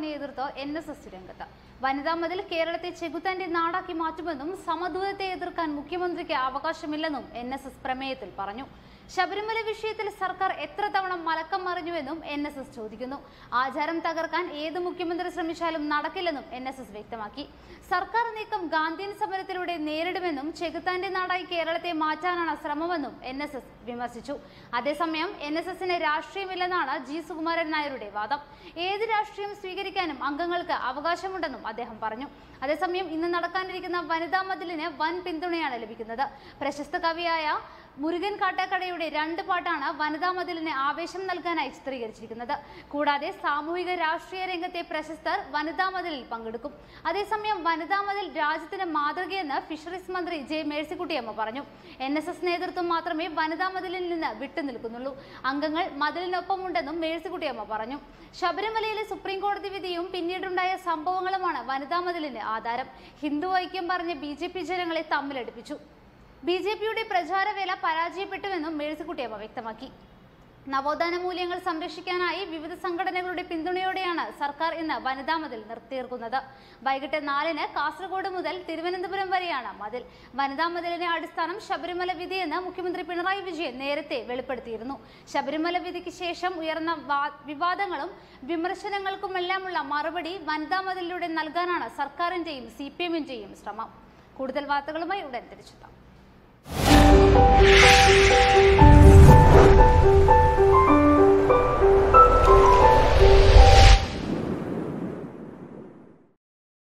മതിലിനെ എതിർത്ത് N S S രംഗത്ത് വനിതാ മതിൽ കേരളത്തെ ചെകുത്താന്റെ നാടാക്കി മാറ്റുമെന്നും സമദൂരത്തെ എതിർക്കാൻ മുഖ്യമന്ത്രിക്ക് അവകാശമില്ലെന്നും എൻ എസ് എസ് പ്രമേയത്തിൽ പറഞ്ഞു ശബരിമല വിഷയത്തിൽ സർക്കാർ എത്ര തവണ മലക്കം മറിഞ്ഞുവെന്നും എൻ എസ് എസ് ചോദിക്കുന്നു ആചാരം തകർക്കാൻ ഏത് മുഖ്യമന്ത്രി ശ്രമിച്ചാലും നടക്കില്ലെന്നും എൻ എസ് എസ് വ്യക്തമാക്കി സർക്കാർ നീക്കം ഗാന്ധിയൻ സമരത്തിലൂടെ നേരിടുമെന്നും ചെകുത്താന്റെ നാടായി കേരളത്തെ മാറ്റാനാണ് ശ്രമമെന്നും എൻ എസ് എസ് വിമർശിച്ചു അതേസമയം എൻ എസ് എസിന് രാഷ്ട്രീയമില്ലെന്നാണ് ജി സുകുമാരൻ നായരുടെ വാദം ഏത് രാഷ്ട്രീയം സ്വീകരിക്കാനും അംഗങ്ങൾക്ക് അവകാശമുണ്ടെന്നും അദ്ദേഹം പറഞ്ഞു അതേസമയം ഇന്ന് നടക്കാനിരിക്കുന്ന വനിതാ മതിലിന് വൻ പിന്തുണയാണ് ലഭിക്കുന്നത് പ്രശസ്ത കവിയായ മുരുകൻ കാട്ടാക്കടയുടെ രണ്ട് പാട്ടാണ് വനിതാ മതിലിന് ആവേശം നൽകാനായി ചിത്രീകരിച്ചിരിക്കുന്നത് കൂടാതെ സാമൂഹിക രാഷ്ട്രീയ രംഗത്തെ പ്രശസ്തർ വനിതാ മതിലിൽ പങ്കെടുക്കും അതേസമയം വനിതാ മതിൽ രാജ്യത്തിന് മാതൃകയെന്ന് ഫിഷറീസ് മന്ത്രി ജെ മേഴ്സിക്കുട്ടിയമ്മ പറഞ്ഞു എൻ എസ് എസ് നേതൃത്വം മാത്രമേ വനിതാ മതിലിൽ നിന്ന് വിട്ടുനിൽക്കുന്നുള്ളൂ അംഗങ്ങൾ മതിലിനൊപ്പമുണ്ടെന്നും മേഴ്സിക്കുട്ടിയമ്മ പറഞ്ഞു ശബരിമലയിലെ സുപ്രീം കോടതി വിധിയും പിന്നീടുണ്ടായ സംഭവങ്ങളുമാണ് വനിതാ മതിലിന് ആധാരം ഹിന്ദു ഐക്യം പറഞ്ഞ് ബി ജെ പി ജനങ്ങളെ തമ്മിലടിപ്പിച്ചു ബി ജെ പിയുടെ പ്രചാരവേല പരാജയപ്പെട്ടുവെന്നും മേഴ്സിക്കുട്ടിയമ്മ വ്യക്തമാക്കി നവോത്ഥാന മൂല്യങ്ങൾ സംരക്ഷിക്കാനായി വിവിധ സംഘടനകളുടെ പിന്തുണയോടെയാണ് സർക്കാർ ഇന്ന് വനിതാ മതിൽ നിർത്തിയേർക്കുന്നത് വൈകിട്ട് നാലിന് കാസർഗോഡ് മുതൽ തിരുവനന്തപുരം വരെയാണ് മതിൽ വനിതാ മതിലിന്റെ അടിസ്ഥാനം ശബരിമല വിധിയെന്ന് മുഖ്യമന്ത്രി പിണറായി വിജയൻ നേരത്തെ വെളിപ്പെടുത്തിയിരുന്നു ശബരിമല വിധിക്ക് ശേഷം ഉയർന്ന വാ- വിവാദങ്ങളും വിമർശനങ്ങൾക്കുമെല്ലാമുള്ള മറുപടി വനിതാ മതിലിലൂടെ നൽകാനാണ് സർക്കാരിന്റെയും സി പി എമ്മിന്റെയും ശ്രമം കൂടുതൽ വാർത്തകളുമായി ഉടൻ തിരിച്ചെത്താം